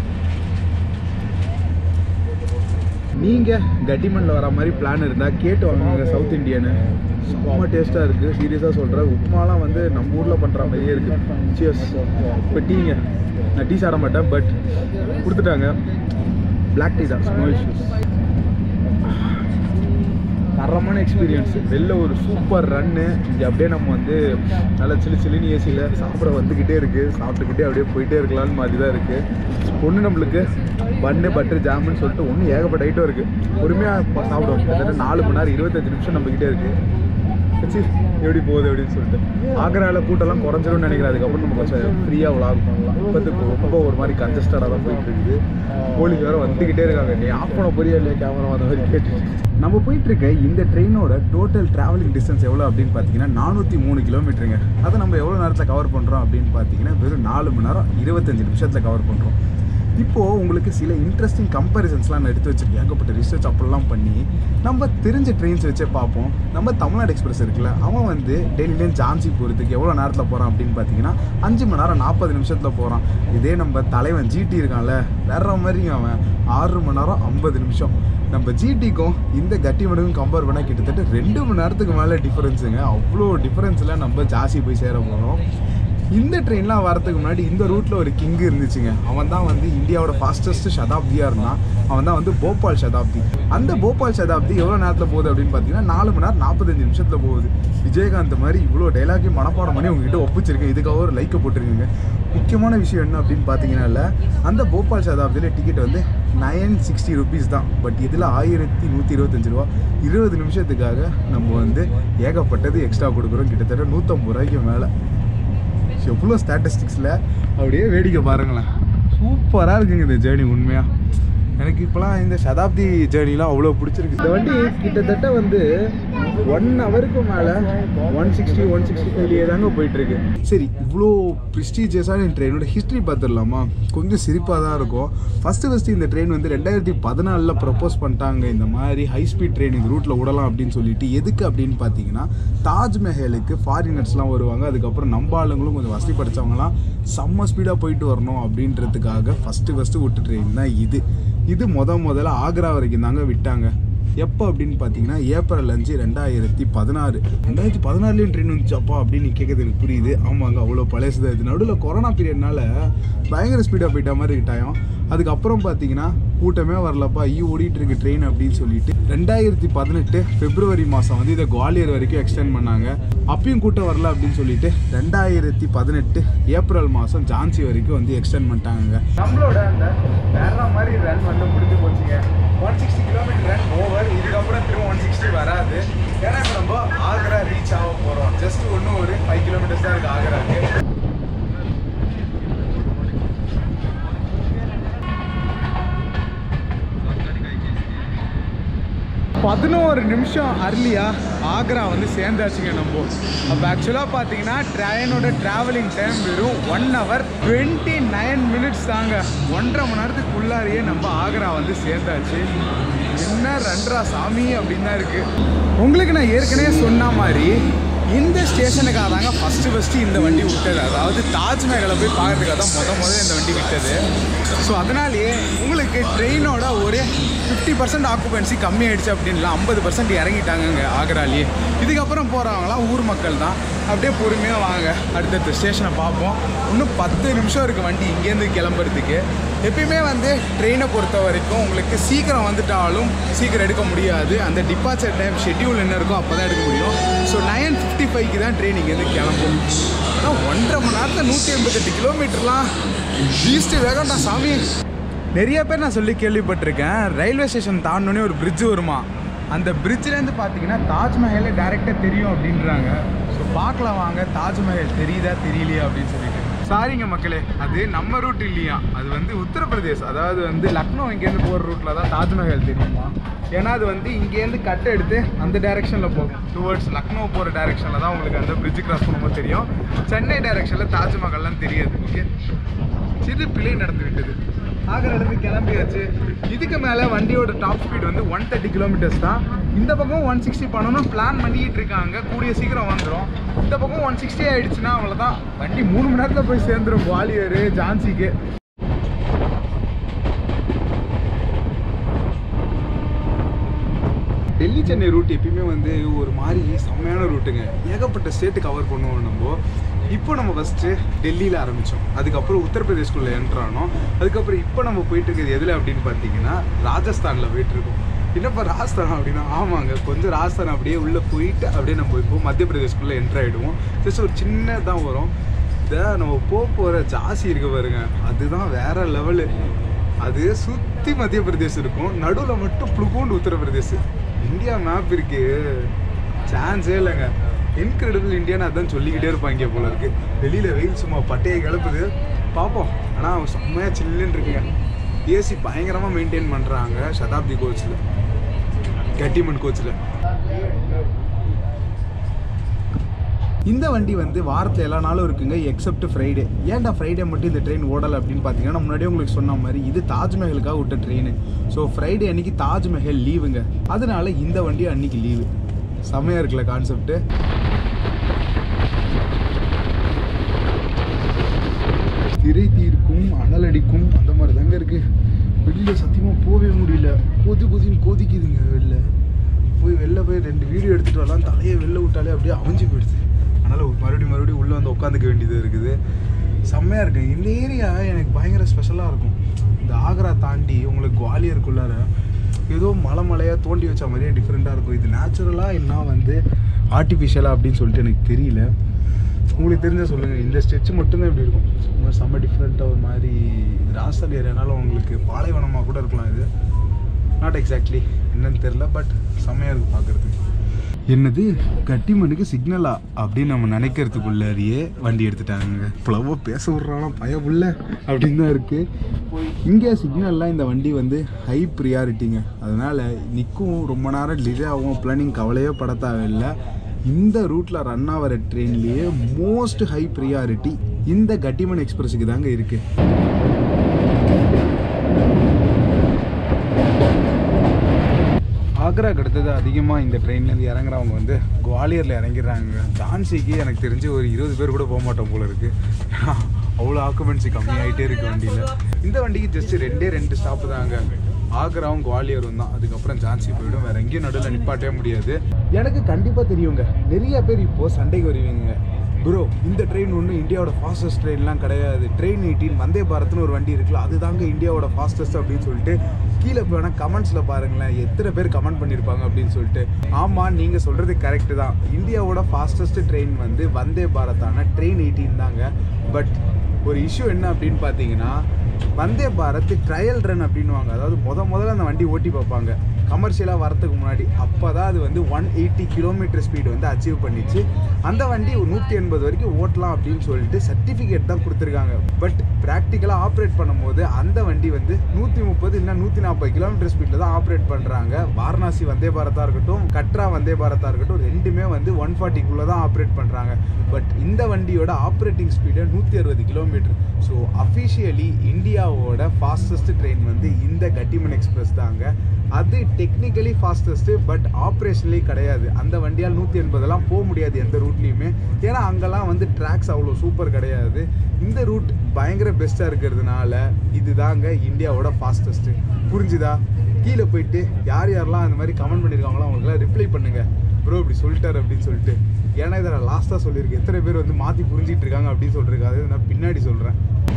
நீங்கள் கட்டிமனில் வர மாதிரி பிளான் இருந்தால் கேட்டு வாங்குங்க சவுத் இந்தியனு செம்ம டேஸ்ட்டாக இருக்குது சீரியஸாக சொல்கிறேன் உப்புமாலாம் வந்து நம்ம ஊரில் பண்ணுற மாதிரியே இருக்குது சியர்ஸ் இப்போ டீங்க நான் டீ சாட மாட்டேன் பட் கொடுத்துட்டாங்க பிளாக் டீ தான் ஸ்னோ இஷ்யூஸ் தரமான எக்ஸ்பீரியன்ஸ் வெளில ஒரு சூப்பர் ரன்னு இங்கே அப்படியே நம்ம வந்து நல்லா சில்லு சில்லுன்னு ஏசியில் சாப்பிட வந்துக்கிட்டே இருக்குது சாப்பிட்டுக்கிட்டே அப்படியே போயிட்டே இருக்கலாம்னு மாதிரி தான் இருக்குது ஒன்று நம்மளுக்கு பன்னு பட்டர் ஜாமுன்னு சொல்லிட்டு ஒன்று ஏகப்பட்ட ஐட்டம் இருக்குது பொறுமையாக சாப்பிடுவோம் கிட்டத்தட்ட நாலு மணி நேரம் இருபத்தஞ்சு நிமிஷம் நம்மக்கிட்டே இருக்குது வச்சு எப்படி போகுது அப்படின்னு சொல்லிட்டு ஆக்ராவில் கூட்டம்லாம் குறைஞ்சிரும்னு நினைக்கிறேன் அதுக்கப்புறம் நம்ம கொஞ்சம் ஃப்ரீயாக விளாக் பண்ணலாம் இப்போதுக்கு ரொம்ப ஒரு மாதிரி கன்ஜஸ்டடாக தான் போயிட்டு இருக்குது போலீஸ் வேறு வந்துக்கிட்டே இருக்காங்க நீ ஆஃப் பண்ண போறியா இல்லையா கேமரா அந்த மாதிரி கேட்டு நம்ம போயிட்டு இருக்க இந்த ட்ரெயினோட டோட்டல் டிராவலிங் டிஸ்டன்ஸ் எவ்வளோ அப்படின்னு பார்த்தீங்கன்னா நானூற்றி மூணு கிலோமீட்டருங்க அதை நம்ம எவ்வளோ நேரத்தில் கவர் பண்ணுறோம் அப்படின்னு பார்த்தீங்கன்னா வெறும் நாலு மணி நேரம் இருபத்தஞ்சு நிமிஷத்தில் கவர் பண்ணுறோம் இப்போது உங்களுக்கு சில இன்ட்ரெஸ்டிங் கம்பேரிசன்ஸ்லாம் நான் எடுத்து வச்சிருக்கேன் ஏகப்பட்ட ரிசர்ச் அப்படிலாம் பண்ணி நம்ம தெரிஞ்ச ட்ரெயின்ஸ் வச்சே பார்ப்போம் நம்ம தமிழ்நாடு எக்ஸ்பிரஸ் இருக்குல்ல அவன் வந்து டெல்லியிலேருந்து ஜான்சி போகிறதுக்கு எவ்வளோ நேரத்தில் போகிறான் அப்படின்னு பார்த்தீங்கன்னா அஞ்சு மணி நேரம் நாற்பது நிமிஷத்தில் போகிறான் இதே நம்ம தலைவன் ஜிடி இருக்கான்ல வேற மாதிரிங்க அவன் ஆறு மணி நேரம் ஐம்பது நிமிஷம் நம்ம ஜிடிக்கும் இந்த கட்டிமனுக்கும் கம்பேர் பண்ணால் கிட்டத்தட்ட ரெண்டு மணி நேரத்துக்கு மேலே டிஃப்ரென்ஸுங்க அவ்வளோ டிஃப்ரென்ஸில் நம்ம ஜாஸ்தி போய் சேர போகிறோம் இந்த ட்ரெயின்லாம் வரதுக்கு முன்னாடி இந்த ரூட்டில் ஒரு கிங் இருந்துச்சுங்க அவன் தான் வந்து இந்தியாவோட ஃபாஸ்டஸ்ட் சதாப்தியாக இருந்தான் அவன் தான் வந்து போபால் சதாப்தி அந்த போபால் சதாப்தி எவ்வளோ நேரத்தில் போகுது அப்படின்னு பார்த்தீங்கன்னா நாலு மணி நேரம் நாற்பத்தஞ்சு நிமிஷத்தில் போகுது விஜயகாந்த் மாதிரி இவ்வளோ டைலாக்கையும் மனப்பாடம் பண்ணி உங்ககிட்ட ஒப்பிச்சிருக்கேன் இதுக்காக ஒரு லைக்கை போட்டிருக்கீங்க முக்கியமான விஷயம் என்ன அப்படின்னு பார்த்தீங்கன்னா அந்த போபால் சதாப்தியில் டிக்கெட் வந்து நைன் சிக்ஸ்டி ருபீஸ் தான் பட் இதில் ஆயிரத்தி நூற்றி இருபத்தஞ்சு ரூபா இருபது நிமிஷத்துக்காக நம்ம வந்து ஏகப்பட்டது எக்ஸ்ட்ரா கொடுக்குறோம் கிட்டத்தட்ட நூற்றம்பது ரூபாய்க்கு மேலே எவ்வளோ ஸ்டாட்டிஸ்டிக்ஸில் அப்படியே வேடிக்கை பாருங்களேன் சூப்பராக இருக்குங்க இந்த ஜேர்னி உண்மையாக எனக்கு இப்போலாம் இந்த சதாப்தி ஜேர்னிலாம் அவ்வளோ பிடிச்சிருக்கு இந்த வண்டி கிட்டத்தட்ட வந்து ஒன் ஹவருக்கு மேலே ஒன் சிக்ஸ்டி ஒன் சிக்ஸ்டி ஃபைவ்லேயே தாங்க போயிட்டுருக்கு சரி இவ்வளோ ப்ரிஸ்டீஜியஸான ட்ரெயினோட ஹிஸ்ட்ரி பார்த்துடலாமா கொஞ்சம் சிரிப்பாக தான் இருக்கும் ஃபஸ்ட்டு ஃபஸ்ட்டு இந்த ட்ரெயின் வந்து ரெண்டாயிரத்தி பதினாலில் ப்ரப்போஸ் பண்ணிட்டாங்க இந்த மாதிரி ஹை ஸ்பீட் ட்ரெயின் இந்த ரூட்டில் விடலாம் அப்படின்னு சொல்லிட்டு எதுக்கு அப்படின்னு பார்த்தீங்கன்னா தாஜ்மஹலுக்கு ஃபாரினர்ஸ்லாம் வருவாங்க அதுக்கப்புறம் நம்ம ஆளுங்களும் கொஞ்சம் வசதி படித்தவங்களாம் செம்ம ஸ்பீடாக போயிட்டு வரணும் அப்படின்றதுக்காக ஃபஸ்ட்டு ஃபஸ்ட்டு விட்டு ட்ரெயின் தான் இது இது முத முதல்ல ஆக்ரா வரைக்கும் தாங்க விட்டாங்க எப்போ அப்படின்னு பார்த்தீங்கன்னா ஏப்ரல் அஞ்சு ரெண்டாயிரத்தி பதினாறு ரெண்டாயிரத்தி பதினாறுலேயும் ட்ரெயின் வந்துச்சாப்பா அப்படின்னு நீ கேட்குறது எனக்கு புரியுது ஆமாங்க அவ்வளோ பழசுதான் இது நடுவில் கொரோனா பீரியட்னால பயங்கர ஸ்பீடாக போயிட்ட மாதிரி கிட்டாயம் அதுக்கப்புறம் பார்த்தீங்கன்னா கூட்டமே வரலப்பா ஈ ஓடிட்டு இருக்கு ட்ரெயின் அப்படின்னு சொல்லிட்டு ரெண்டாயிரத்தி பதினெட்டு பிப்ரவரி மாதம் வந்து இதை குவாலியர் வரைக்கும் எக்ஸ்டெண்ட் பண்ணாங்க அப்பயும் கூட்டம் வரல அப்படின்னு சொல்லிட்டு ரெண்டாயிரத்தி பதினெட்டு ஏப்ரல் மாதம் ஜான்சி வரைக்கும் வந்து எக்ஸ்டெண்ட் பண்ணிட்டாங்க நம்மளோட அந்த வேற மாதிரி ரன் வந்து முடிஞ்சு போச்சுங்க one sixty kilometre run over இதுக்கப்புறம் திரும்ப ஒன் சிக்ஸ்டி வராது ஏன்னா இப்போ நம்ம ஆக்ரா ரீச் ஆக போகிறோம் ஜஸ்ட் ஒன்றும் ஒரு ஃபைவ் கிலோமீட்டர்ஸ் தான் இருக்குது ஆக்ராக்கு பதினோரு நிமிஷம் அர்லியா ஆக்ரா வந்து சேர்ந்தாச்சுங்க நம்ம அப்போ ஆக்சுவலாக பார்த்தீங்கன்னா ட்ரெயினோட ட்ராவலிங் டைம் வெறும் one hour twenty nine minutes தாங்க ஒன்றரை மணி நேரத்துக்குள்ளாரையே நம்ம ஆக்ரா வந்து சேர்ந்தாச்சு என்ன ரன்றா சாமி அப்படின்னு தான் இருக்குது உங்களுக்கு நான் ஏற்கனவே சொன்ன மாதிரி இந்த ஸ்டேஷனுக்காக தாங்க ஃபஸ்ட்டு ஃபஸ்ட்டு இந்த வண்டி விட்டது அதாவது தாஜ்மஹலை போய் பார்க்கறதுக்காக தான் முத முதல்ல இந்த வண்டி விட்டது ஸோ அதனாலேயே உங்களுக்கு ட்ரெயினோட ஒரு ஃபிஃப்டி பர்சன்ட் ஆக்குபென்சி கம்மியாயிடுச்சு அப்படின்லாம் ஐம்பது பர்சன்ட் இறங்கிட்டாங்கங்க ஆக்ராலேயே இதுக்கப்புறம் போகிறவங்களாம் ஊர் மக்கள் தான் அப்படியே பொறுமையாக வாங்க அடுத்தடுத்த ஸ்டேஷனை பார்ப்போம் இன்னும் பத்து நிமிஷம் இருக்குது வண்டி இங்கேருந்து கிளம்புறதுக்கு எப்பயுமே வந்து ட்ரெயினை பொறுத்த வரைக்கும் உங்களுக்கு சீக்கிரம் வந்துட்டாலும் சீக்கிரம் எடுக்க முடியாது அந்த டிபார்ச்சர் டைம் ஷெட்யூல் என்ன இருக்கோ அப்போ தான் எடுக்க முடியும் ஸோ நைன் ஃபிஃப்டி ஃபைவ்க்கு தான் ட்ரெயின் இங்கேருந்து கிளம்பும் ஆனால் ஒன்றரை மணி நேரத்தில் நூற்றி எண்பத்தெட்டு கிலோமீட்டர்லாம் ஈஸ்ட்டு வேகம்டா சாமி நிறைய பேர் நான் சொல்லி கேள்விப்பட்டிருக்கேன் ரயில்வே ஸ்டேஷன் தாண்டோன்னே ஒரு bridge வருமா அந்த பிரிட்ஜ்லேருந்து பார்த்தீங்கன்னா தாஜ்மஹலே டேரெக்டாக தெரியும் அப்படின்றாங்க ஸோ பார்க்கலாம் வாங்க தாஜ்மஹல் தெரியுதா தெரியலையா அப்படின்னு சொல்லிட்டு சாரிங்க மக்களே அது நம்ம ரூட் இல்லையா அது வந்து உத்தரப்பிரதேஷ் அதாவது வந்து லக்னோ இங்கேருந்து போகிற ரூட்டில் தான் தாஜ்மஹல் தெரியுமா ஏன்னா அது வந்து இங்கேருந்து கட் எடுத்து அந்த டைரெக்ஷனில் போகும் டுவர்ட்ஸ் லக்னோ போகிற டைரெக்ஷனில் தான் உங்களுக்கு அந்த பிரிட்ஜ் கிராஸ் பண்ணும்போது தெரியும் சென்னை டைரெக்ஷனில் தாஜ்மஹல்லாம் தெரியாது ஓகே சிறு பிழை நடந்து விட்டது ஆக்ராலேருந்து கிளம்பியாச்சு இதுக்கு மேலே வண்டியோட டாப் ஸ்பீட் வந்து ஒன் தேர்ட்டி கிலோமீட்டர்ஸ் தான் இந்த பக்கம் ஒன் சிக்ஸ்டி பண்ணணும் பிளான் பண்ணிக்கிட்டு இருக்காங்க கூடிய சீக்கிரம் வந்துடும் இந்த பக்கம் ஒன் சிக்ஸ்டி ஆயிடுச்சுன்னா அவ்வளோதான் வண்டி மூணு மணி நேரத்தில் போய் சேர்ந்துடும் குவாலியர் ஜான்சிக்கு டெல்லி சென்னை ரூட் எப்பயுமே வந்து ஒரு மாதிரி செம்மையான ரூட்டுங்க ஏகப்பட்ட ஸ்டேட்டு கவர் பண்ணுவோம் நம்ம இப்போ நம்ம ஃபஸ்ட்டு டெல்லியில் ஆரம்பித்தோம் அதுக்கப்புறம் உத்தரப்பிரதேஷ்குள்ளே என்ட்ரு ஆனோம் அதுக்கப்புறம் இப்போ நம்ம போயிட்டு இருக்கிறது எதில் அப்படின்னு பார்த்தீங்கன்னா ராஜஸ்தானில் போயிட்டு இருக்கோம் என்னப்பா ராஜஸ்தான் அப்படின்னா ஆமாங்க கொஞ்சம் ராஜஸ்தான் அப்படியே உள்ளே போயிட்டு அப்படியே நம்ம இப்போ மத்திய பிரதேஷ்குள்ளே என்ட்ரு ஆகிடுவோம் ஜஸ்ட் ஒரு சின்னதான் வரும் இதை நம்ம போக போகிற ஜாஸ்தி இருக்கு பாருங்க அதுதான் வேற லெவலு அது சுற்றி மத்திய பிரதேஷ் இருக்கும் நடுவில் மட்டும் புளுகூண்டு உத்தரப்பிரதேஷ் இந்தியா மேப் இருக்கு சான்ஸே இல்லைங்க இன்கிரெடிபிள் இந்தியான்னு அதான் சொல்லிக்கிட்டே இருப்பாங்க போல இருக்கு வெளியில் வெயில் சும்மா பட்டையை கிளப்புது பார்ப்போம் ஆனால் செம்மையாக சில்லுன்னு இருக்குங்க ஏசி பயங்கரமாக மெயின்டைன் பண்ணுறாங்க சதாப்தி கோச்சில் கட்டிமன் கோச்சில் இந்த வண்டி வந்து வாரத்தில் எல்லா நாளும் இருக்குங்க எக்ஸப்ட் ஃப்ரைடே ஏன்டா ஃப்ரைடே மட்டும் இந்த ட்ரெயின் ஓடலை அப்படின்னு பார்த்தீங்கன்னா முன்னாடியே உங்களுக்கு சொன்ன மாதிரி இது தாஜ்மஹலுக்காக விட்ட ட்ரெயின் ஸோ ஃப்ரைடே அன்னைக்கு தாஜ்மஹல் லீவுங்க அதனால இந்த வண்டி அன்னைக்கு லீவு செமையாக இருக்குல்ல கான்செப்ட்டு திரை தீர்க்கும் அனல் அடிக்கும் அந்த மாதிரி தாங்க இருக்கு வெளியில சத்தியமா போகவே முடியல கொதி கொதின்னு கொதிக்குதுங்க வெளில போய் வெளில போய் ரெண்டு வீடியோ எடுத்துட்டு வரலாம் தலையை வெளில விட்டாலே அப்படியே அவிஞ்சு போயிடுது அதனால மறுபடியும் மறுபடியும் உள்ள வந்து உட்காந்துக்க வேண்டியது இருக்குது செம்மையா இருக்கு இந்த ஏரியா எனக்கு பயங்கர ஸ்பெஷலாக இருக்கும் இந்த ஆக்ரா தாண்டி உங்களுக்கு குவாலியருக்குள்ளார ஏதோ மலை மலையாக தோண்டி வச்ச மாதிரியே டிஃப்ரெண்ட்டாக இருக்கும் இது நேச்சுரலாக என்ன வந்து ஆர்டிஃபிஷியலாக அப்படின்னு சொல்லிட்டு எனக்கு தெரியல உங்களுக்கு தெரிஞ்சா சொல்லுங்கள் இந்த ஸ்டெச் மட்டும்தான் இப்படி இருக்கும் ஒரு மாதிரி செம்ம டிஃப்ரெண்ட்டாக ஒரு மாதிரி இது ராஜஸ்தான் ஏரியானால உங்களுக்கு பாலைவனமாக கூட இருக்கலாம் இது நாட் எக்ஸாக்ட்லி என்னன்னு தெரில பட் செம்மையாக இருக்குது பார்க்குறதுக்கு என்னது கட்டிமனுக்கு சிக்னலா அப்படின்னு நம்ம நினைக்கிறதுக்குள்ளாரியே வண்டி எடுத்துட்டாங்க இவ்வளவோ பேச விட்றானா பயப்புள்ள அப்படின்னு தான் இருக்குது இங்கே சிக்னல்லாம் இந்த வண்டி வந்து ஹை ப்ரியாரிட்டிங்க அதனால் நிற்கும் ரொம்ப நேரம் டிலே ஆகும் பிளானிங் கவலையே பட தேவையில்லை இந்த ரூட்டில் ரன் ஆகிற ட்ரெயின்லேயே மோஸ்ட் ஹை ப்ரியாரிட்டி இந்த கட்டிமன் எக்ஸ்பிரஸுக்கு தாங்க இருக்குது ஆக்ராக்கு அடுத்தது அதிகமாக இந்த ட்ரெயின்லேருந்து இறங்குறவங்க வந்து குவாலியரில் இறங்கிடுறாங்க ஜான்சிக்கு எனக்கு தெரிஞ்சு ஒரு இருபது பேர் கூட போக மாட்டோம் போல இருக்கு ஏன்னா அவ்வளோ ஆக்குமென்சி கம்மியாயிட்டே இருக்கு வண்டியில் இந்த வண்டிக்கு ஜஸ்ட் ரெண்டே ரெண்டு ஸ்டாப்பு தாங்க ஆக்ராவும் குவாலியரும் தான் அதுக்கப்புறம் ஜான்சி போயிடும் வேற எங்கேயும் நடுவில் நிப்பாட்டவே முடியாது எனக்கு கண்டிப்பாக தெரியுங்க நிறைய பேர் இப்போது சண்டைக்கு வருவீங்க ப்ரோ இந்த ட்ரெயின் ஒன்றும் இந்தியாவோட ஃபாஸ்டஸ்ட் ட்ரெயின்லாம் கிடையாது ட்ரெயின் எயிட்டீன் வந்தே பாரத்னு ஒரு வண்டி இருக்குல்ல அதுதாங்க இந்தியாவோட ஃபாஸ்டஸ்ட் அப்படின்னு சொல்லிட்டு கீழே போய் வேணால் கமெண்ட்ஸில் பாருங்களேன் எத்தனை பேர் கமெண்ட் பண்ணியிருப்பாங்க அப்படின்னு சொல்லிட்டு ஆமாம் நீங்கள் சொல்கிறது கரெக்டு தான் இந்தியாவோட ஃபாஸ்டஸ்ட் ட்ரெயின் வந்து வந்தே பாரத்தான ட்ரெயின் எயிட்டீன் தாங்க பட் ஒரு இஷ்யூ என்ன அப்படின்னு பார்த்தீங்கன்னா வந்தே பாரத் ட்ரையல் ரன் அப்படின்னுவாங்க அதாவது முத முதல்ல அந்த வண்டி ஓட்டி பார்ப்பாங்க கமர்ஷியலாக வரதுக்கு முன்னாடி அப்போ தான் அது வந்து ஒன் எயிட்டி கிலோமீட்டர் ஸ்பீடு வந்து அச்சீவ் பண்ணிச்சு அந்த வண்டி ஒரு நூற்றி எண்பது வரைக்கும் ஓட்டலாம் அப்படின்னு சொல்லிட்டு சர்டிஃபிகேட் தான் கொடுத்துருக்காங்க பட் ப்ராக்டிக்கலாக ஆப்ரேட் பண்ணும்போது அந்த வண்டி வந்து நூற்றி முப்பது இல்லை நூற்றி நாற்பது கிலோமீட்டர் ஸ்பீடில் தான் ஆப்ரேட் பண்ணுறாங்க வாரணாசி வந்தே பாரத்தாக இருக்கட்டும் கட்ரா வந்தே பாரத்தாக இருக்கட்டும் ரெண்டுமே வந்து ஒன் ஃபார்ட்டிக்குள்ளே தான் ஆப்ரேட் பண்ணுறாங்க பட் இந்த வண்டியோட ஆப்ரேட்டிங் ஸ்பீடு நூற்றி அறுபது கிலோமீட்டர் ஸோ அஃபிஷியலி இந்தியாவோட ஃபாஸ்டஸ்ட் ட்ரெயின் வந்து இந்த கட்டிமன் எக்ஸ்பிரஸ் தாங்க அது டெக்னிக்கலி ஃபாஸ்டஸ்ட்டு பட் ஆப்ரேஷனலி கிடையாது அந்த வண்டியால் நூற்றி எண்பதெல்லாம் போக முடியாது எந்த ரூட்லேயுமே ஏன்னா அங்கெல்லாம் வந்து ட்ராக்ஸ் அவ்வளோ சூப்பர் கிடையாது இந்த ரூட் பயங்கர பெஸ்ட்டாக இருக்கிறதுனால இதுதாங்க இந்தியாவோட ஃபாஸ்டஸ்ட்டு புரிஞ்சுதா கீழே போயிட்டு யார் யாரெல்லாம் அந்த மாதிரி கமெண்ட் பண்ணியிருக்காங்களோ அவங்களுக்குலாம் ரிப்ளை பண்ணுங்க ப்ரோ இப்படி சொல்லிட்டாரு அப்படின்னு சொல்லிட்டு ஏன்னா இதை நான் லாஸ்ட்டாக சொல்லியிருக்கேன் எத்தனை பேர் வந்து மாற்றி புரிஞ்சிட்டு இருக்காங்க அப்படின்னு சொல்லியிருக்காது அதை நான் பின்னாடி சொல்கிறேன்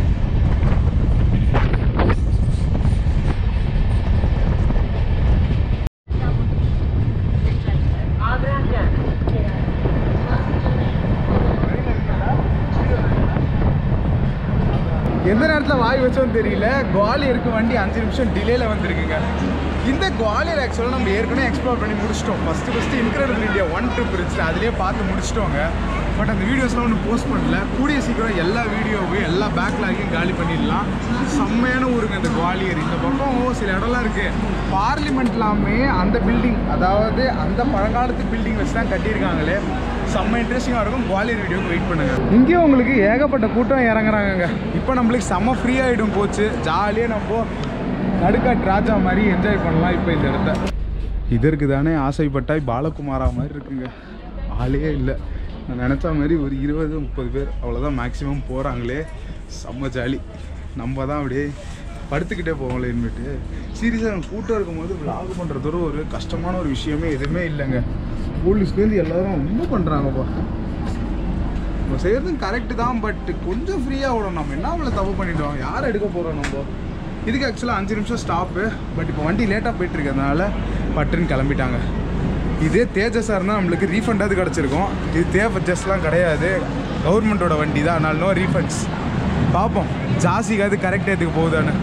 எந்த நேரத்தில் வாய் வச்சோன்னு தெரியல குவாலியருக்கு வண்டி அஞ்சு நிமிஷம் டிலேல வந்திருக்குங்க இந்த குவாலியர் ஆக்சுவலாக நம்ம ஏற்கனவே எக்ஸ்ப்ளோர் பண்ணி முடிச்சிட்டோம் first first incredible India one trip இருந்துச்சு அதுலேயே பார்த்து முடிச்சிட்டோங்க பட் அந்த வீடியோஸ்லாம் ஒன்றும் போஸ்ட் பண்ணல கூடிய சீக்கிரம் எல்லா வீடியோவையும் எல்லா பேக்லாகையும் காலி பண்ணிடலாம் செம்மையான ஊருங்க இந்த குவாலியர் இந்த பக்கம் சில இடம்லாம் இருக்குது பார்லிமெண்ட்லாமே அந்த பில்டிங் அதாவது அந்த பழங்காலத்து பில்டிங் வச்சு தான் கட்டியிருக்காங்களே செம்ம இன்ட்ரெஸ்டிங்காக இருக்கும் குவாலியர் வீடியோக்கு வெயிட் பண்ணுங்க இங்கேயும் உங்களுக்கு ஏகப்பட்ட கூட்டம் இறங்குறாங்கங்க இப்போ நம்மளுக்கு செம்ம ஃப்ரீ ஆகிடும் போச்சு ஜாலியாக நம்ம நடுக்காட்டு ராஜா மாதிரி என்ஜாய் பண்ணலாம் இப்போ இந்த இடத்த இதற்கு தானே ஆசைப்பட்டாய் பாலகுமாரா மாதிரி இருக்குங்க ஆளே இல்லை நான் நினச்ச மாதிரி ஒரு இருபது முப்பது பேர் அவ்வளோதான் மேக்ஸிமம் போகிறாங்களே செம்ம ஜாலி நம்ம தான் அப்படியே படுத்துக்கிட்டே போவோங்களேன்னுட்டு சீரியஸாக கூட்டம் இருக்கும்போது vlog பண்ணுறதோட ஒரு கஷ்டமான ஒரு விஷயமே எதுவுமே இல்லைங்க போலீஸ்லேருந்து எல்லாரும் ரொம்ப பண்ணுறாங்கப்பா நம்ம செய்யறதும் கரெக்டு தான் பட் கொஞ்சம் ஃப்ரீயாக விடும் நம்ம என்ன அவ்வளோ தப்பு பண்ணிட்டோம் யார் எடுக்க போகிறோம் நம்ம இதுக்கு ஆக்சுவலாக அஞ்சு நிமிஷம் ஸ்டாப்பு பட் இப்போ வண்டி லேட்டாக போயிட்டு இருக்கிறதுனால பட்டுன்னு கிளம்பிட்டாங்க இதே தேஜஸாக இருந்தால் நம்மளுக்கு ரீஃபண்டாவது கிடச்சிருக்கும் இது தேஜஸ்லாம் கிடையாது கவர்மெண்ட்டோட வண்டி தான் அதனால நோ ரீஃபண்ட்ஸ் பார்ப்போம் ஜாஸ்திக்காவது கரெக்ட் ஏற்றுக்கு போகுதான்னு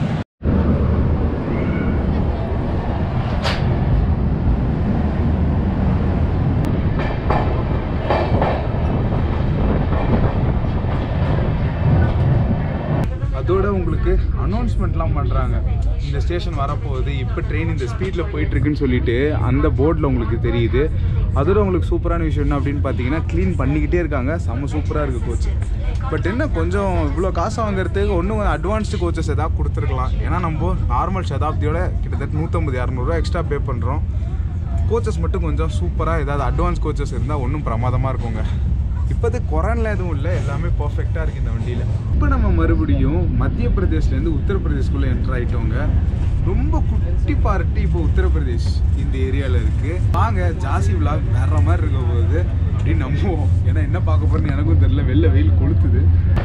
அதோட உங்களுக்கு அனௌன்ஸ்மெண்ட்லாம் பண்ணுறாங்க இந்த ஸ்டேஷன் வரப்போகுது இப்போ ட்ரெயின் இந்த ஸ்பீடில் போயிட்டுருக்குன்னு சொல்லிட்டு அந்த போர்டில் உங்களுக்கு தெரியுது அதோட உங்களுக்கு சூப்பரான விஷயம் என்ன அப்படின்னு பார்த்தீங்கன்னா க்ளீன் பண்ணிக்கிட்டே இருக்காங்க செம்ம சூப்பராக இருக்குது கோச் பட் என்ன கொஞ்சம் இவ்வளோ காசு வாங்குறதுக்கு ஒன்றும் அட்வான்ஸ்டு கோச்சஸ் எதாவது கொடுத்துருக்கலாம் ஏன்னா நம்ம நார்மல் சதாப்தியோட கிட்டத்தட்ட நூற்றம்பது இரநூறுவா எக்ஸ்ட்ரா பே பண்ணுறோம் கோச்சஸ் மட்டும் கொஞ்சம் சூப்பராக ஏதாவது அட்வான்ஸ் கோச்சஸ் இருந்தால் ஒன்றும் பிரமாதமாக இருக்குங்க இப்போதைக்கு கொரோனில் எதுவும் இல்லை எல்லாமே பர்ஃபெக்டாக இருக்குது இந்த வண்டியில் இப்போ நம்ம மறுபடியும் மத்திய பிரதேஷ்லேருந்து உத்தரப்பிரதேஷ்குள்ளே என்டர் ஆகிட்டோங்க ரொம்ப குட்டி பார்ட்டி இப்போ உத்தரப்பிரதேஷ் இந்த ஏரியாவில் இருக்குது வாங்க ஜாசி விலாக் வேற மாதிரி இருக்க போகுது அப்படின்னு நம்புவோம் ஏன்னா என்ன பார்க்க போகிறேன்னு எனக்கும் தெரியல வெளில வெயில் கொளுத்துது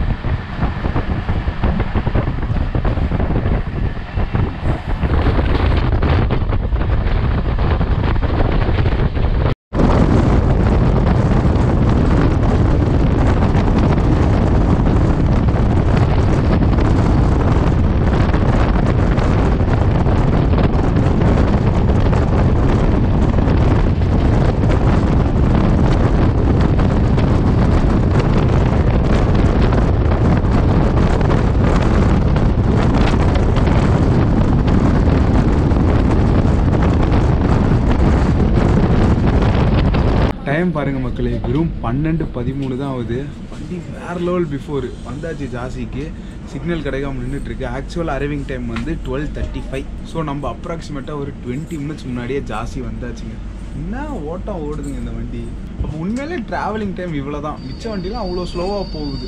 டைம் பாருங்க மக்களே வெறும் பன்னெண்டு பதிமூணு தான் ஆகுது வண்டி வேற லெவல் பிஃபோர் வந்தாச்சு ஜாசிக்கு சிக்னல் கிடைக்காம நின்றுட்டு இருக்கு ஆக்சுவல் அரைவிங் டைம் வந்து டுவெல் தேர்ட்டி ஃபைவ் ஸோ நம்ம அப்ராக்சிமேட்டாக ஒரு டுவெண்ட்டி மினிட்ஸ் முன்னாடியே ஜாசி வந்தாச்சுங்க என்ன ஓட்டம் ஓடுதுங்க இந்த வண்டி அப்போ உண்மையிலே ட்ராவலிங் டைம் இவ்வளோ தான் மிச்ச வண்டிலாம் அவ்வளோ ஸ்லோவாக போகுது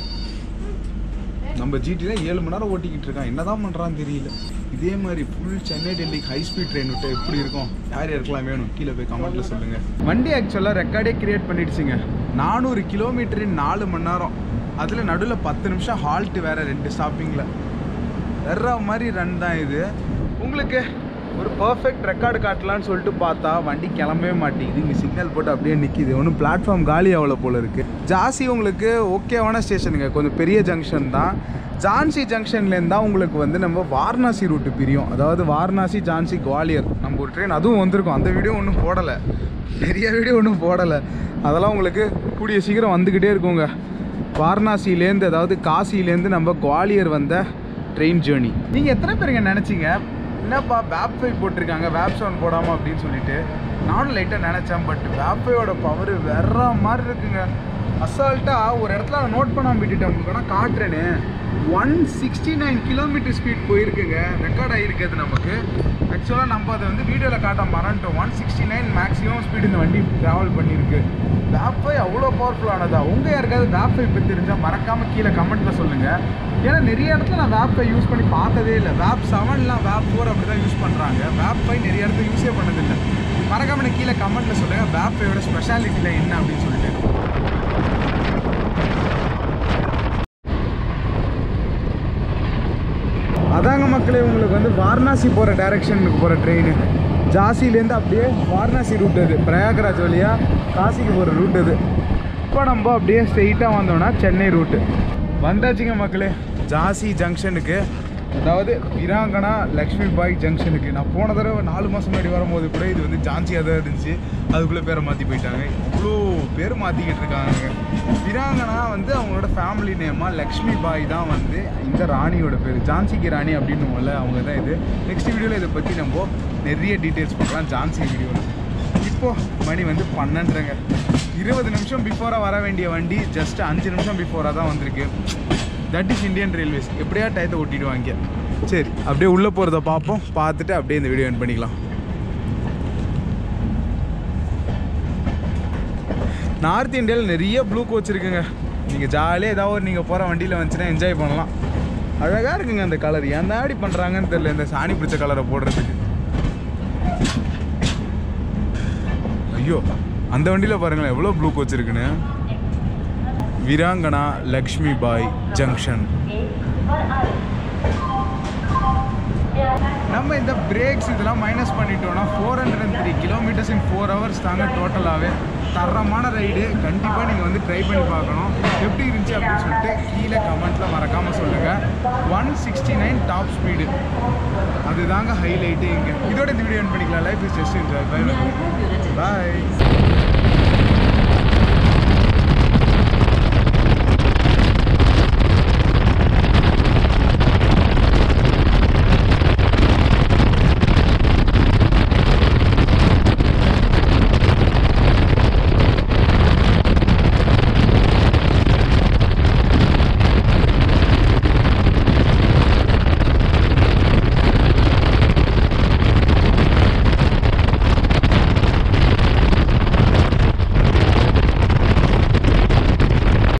நம்ம ஜிடில ஏழு மணி நேரம் ஓட்டிக்கிட்டு இருக்கான் என்னதான் பண்றான்னு தெரியல இதே மாதிரி ஃபுல் சென்னை டெல்லிக்கு ஹை ஸ்பீட் ட்ரெயின் விட்டு எப்படி இருக்கும் யார் யாருக்கெல்லாம் வேணும் கீழே போய் கமெண்ட்ல சொல்லுங்க வண்டி ஆக்சுவலாக ரெக்கார்டே கிரியேட் பண்ணிடுச்சுங்க நானூறு கிலோமீட்டர் நாலு மணி நேரம் அதில் நடுவில் பத்து நிமிஷம் ஹால்ட்டு வேற ரெண்டு ஸ்டாப்பிங்கில் வேற மாதிரி ரன் தான் இது உங்களுக்கு ஒரு பர்ஃபெக்ட் ரெக்கார்டு காட்டலான்னு சொல்லிட்டு பார்த்தா வண்டி கிளம்பவே மாட்டேங்குது இங்கே சிக்னல் போட்டு அப்படியே நிற்கிது ஒன்றும் பிளாட்ஃபார்ம் காலி அவ்வளோ போல இருக்குது ஜாசி உங்களுக்கு ஓகேவான ஸ்டேஷனுங்க கொஞ்சம் பெரிய ஜங்ஷன் தான் ஜான்சி ஜங்ஷன்லேருந்து தான் உங்களுக்கு வந்து நம்ம வாரணாசி ரூட்டு பிரியும் அதாவது வாரணாசி ஜான்சி குவாலியர் நம்ம ஒரு ட்ரெயின் அதுவும் வந்திருக்கும் அந்த வீடியோ ஒன்றும் போடலை நிறைய வீடியோ ஒன்றும் போடலை அதெல்லாம் உங்களுக்கு கூடிய சீக்கிரம் வந்துக்கிட்டே இருக்குங்க வாரணாசிலேருந்து அதாவது காசிலேருந்து நம்ம குவாலியர் வந்த ட்ரெயின் ஜேர்னி நீங்கள் எத்தனை பேருங்க நினச்சிங்க என்னப்பா வேப்ஃபை போட்டிருக்காங்க வேப் சவுண்ட் போடாமல் அப்படின்னு சொல்லிட்டு நானும் லைட்டாக நினச்சேன் பட் வேப்ஃபையோட பவர் வேற மாதிரி இருக்குங்க அசால்ட்டாக ஒரு இடத்துல நான் நோட் பண்ணாமல் விட்டுட்டேன் உங்களுக்கு வேணால் காட்டுறேன்னு one sixty nine kilometre speed போயிருக்குங்க ரெக்கார்ட் ஆகிருக்குது நமக்கு ஆக்சுவலாக நம்ம அதை வந்து வீடியோவில் காட்ட மறந்துட்டோம் one sixty nine maximum speed இந்த வண்டி ட்ராவல் பண்ணியிருக்கு வேப்பை அவ்வளோ பவர்ஃபுல்லானதா உங்கள் யாருக்காவது வேப்பை இப்போ தெரிஞ்சால் மறக்காமல் கீழே கமெண்ட்டில் சொல்லுங்கள் ஏன்னா நிறைய இடத்துல நான் வேப்பை யூஸ் பண்ணி பார்த்ததே இல்லை வேப் செவன்லாம் வேப் ஃபோர் அப்படி தான் யூஸ் பண்ணுறாங்க வேப்பை நிறைய இடத்துல யூஸே பண்ணதில்லை மறக்காம எனக்கு கீழே கமெண்ட்டில் சொல்லுங்கள் வேப்பையோட ஸ்பெஷாலிட்டியில் என்ன அப்படின்னு சொல்லிட்டு அதாங்க மக்களே உங்களுக்கு வந்து வாரணாசி போகிற டைரக்ஷனுக்கு போகிற ட்ரெயின் ஜாசிலேருந்து அப்படியே வாரணாசி ரூட் அது பிரயாகராஜ் வழியாக காசிக்கு போகிற ரூட் அது இப்போ நம்ம அப்படியே ஸ்ட்ரெயிட்டாக வந்தோம்னா சென்னை ரூட்டு வந்தாச்சுங்க மக்களே ஜாசி ஜங்ஷனுக்கு அதாவது வீராங்கனா லக்ஷ்மி பாய் ஜங்ஷனுக்கு நான் போன தடவை நாலு மாதம் முன்னாடி வரும்போது கூட இது வந்து ஜான்சியாக தான் இருந்துச்சு அதுக்குள்ளே பேரை மாற்றி போயிட்டாங்க இவ்வளோ பேர் மாற்றிக்கிட்டு இருக்காங்க வீராங்கனா வந்து அவங்களோட ஃபேமிலி நேமாக லக்ஷ்மி பாய் தான் வந்து இந்த ராணியோட பேர் ஜான்சிக்கு ராணி அப்படின்னுவோம்ல அவங்க தான் இது நெக்ஸ்ட் வீடியோவில் இதை பற்றி நம்ம நிறைய டீட்டெயில்ஸ் பார்க்கலாம் ஜான்சி வீடியோவில் இப்போ மணி வந்து பன்னெண்டுங்க இருபது நிமிஷம் பிஃபோராக வர வேண்டிய வண்டி ஜஸ்ட் அஞ்சு நிமிஷம் பிஃபோராக தான் வந்திருக்கு தட் இஸ் இந்தியன் ரயில்வேஸ் எப்படியா டயத்தை ஓட்டிடுவாங்க சரி அப்படியே உள்ளே போகிறத பார்ப்போம் பார்த்துட்டு அப்படியே இந்த வீடியோ என் பண்ணிக்கலாம் நார்த் இந்தியாவில் நிறைய ப்ளூ கோச் இருக்குங்க நீங்கள் ஜாலியாக ஏதாவது ஒரு நீங்கள் போகிற வண்டியில் வந்துச்சுன்னா என்ஜாய் பண்ணலாம் அழகாக இருக்குங்க அந்த கலர் ஏன் தான் அப்படி பண்ணுறாங்கன்னு தெரியல இந்த சாணி பிடிச்ச கலரை போடுறதுக்கு ஐயோ அந்த வண்டியில் பாருங்களேன் எவ்வளோ ப்ளூ கோச் இருக்குன்னு வீராங்கனா லக்ஷ்மி பாய் ஜங்ஷன் நம்ம இந்த பிரேக்ஸ் இதெல்லாம் மைனஸ் பண்ணிட்டோம்னா four hundred and three kilometres in four hours தாங்க டோட்டலாகவே தரமான ரைடு கண்டிப்பாக நீங்கள் வந்து ட்ரை பண்ணி பார்க்கணும் எப்படி இருந்துச்சு அப்படின்னு சொல்லிட்டு கீழே கமெண்ட்டில் மறக்காமல் சொல்லுங்கள் one sixty nine top speed அதுதாங்க ஹைலைட்டு இங்கே இதோட இந்த வீடியோ என் பண்ணிக்கலாம் life is just enjoy bye bye